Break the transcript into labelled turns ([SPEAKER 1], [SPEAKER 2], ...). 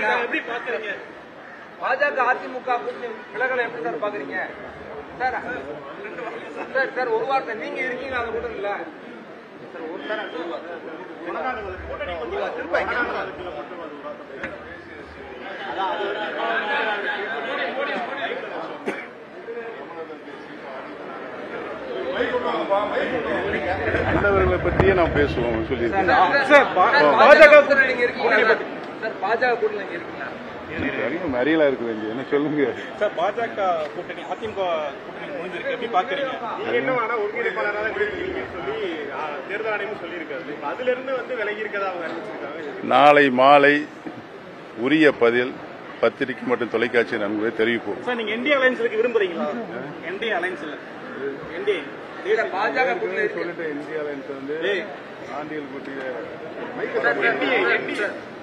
[SPEAKER 1] பாக்குறீங்களா
[SPEAKER 2] எப்படி பாக்குறீங்க
[SPEAKER 1] பாஜக அதிமுக கூட்டணி விலகலை எப்படி சார் பாக்குறீங்க சார் சார் சார் ஒரு வார்த்தை நீங்க இருக்கீங்க அந்த கூட்டம் இல்ல சார் ஒரு சார் ஒரு வார்த்தை.
[SPEAKER 3] அந்தவர்களை பற்றியே நாம் பேசுவோம் சொல்லியிருக்கேன்
[SPEAKER 1] சார்,
[SPEAKER 2] சார், பா-
[SPEAKER 1] சார்,
[SPEAKER 2] பாஜக
[SPEAKER 1] கூட்டணி நீங்க இருக்கீங்களா சார்? சார் பாஜக கூட்டணி நீங்க இருக்கீங்களா
[SPEAKER 3] அறியும் அறியலா இருக்கு வேண்டிய என்ன சொல்லுங்க
[SPEAKER 2] சார் பாஜக கூட்டணி அதிமுக கூட்டணி முடிஞ்சிருக்கு எப்படி பாக்குறீங்க
[SPEAKER 4] நீங்க என்ன வேணா ஒருங்கிணைப்பாளராக இருக்கீங்கன்னு சொல்லி ஆ, தேர்தல் ஆணையமும் சொல்லியிருக்காரு இப்ப அதுல இருந்து வந்து விலகி இருக்கதா அவங்க அறிவிச்சிருக்காங்க
[SPEAKER 3] நாளை மாலை உரிய பதில் பத்திரிகை மற்றும் தொலைக்காட்சி நண்பர்களை தெரிவிப்போம்
[SPEAKER 2] சார் நீங்க என்டி அலைன்ஸ்க்கு விரும்புறீங்களா என்டி அலைன்ஸ் இல்ல என்டி
[SPEAKER 1] இல்ல பாஜக கூட்டணி இருக்கு
[SPEAKER 3] சொல்லிட்டு இந்தியா வந்து
[SPEAKER 2] ஏய்.
[SPEAKER 3] ஆண்டியல் குட்டிய
[SPEAKER 1] சார், சார், சார்,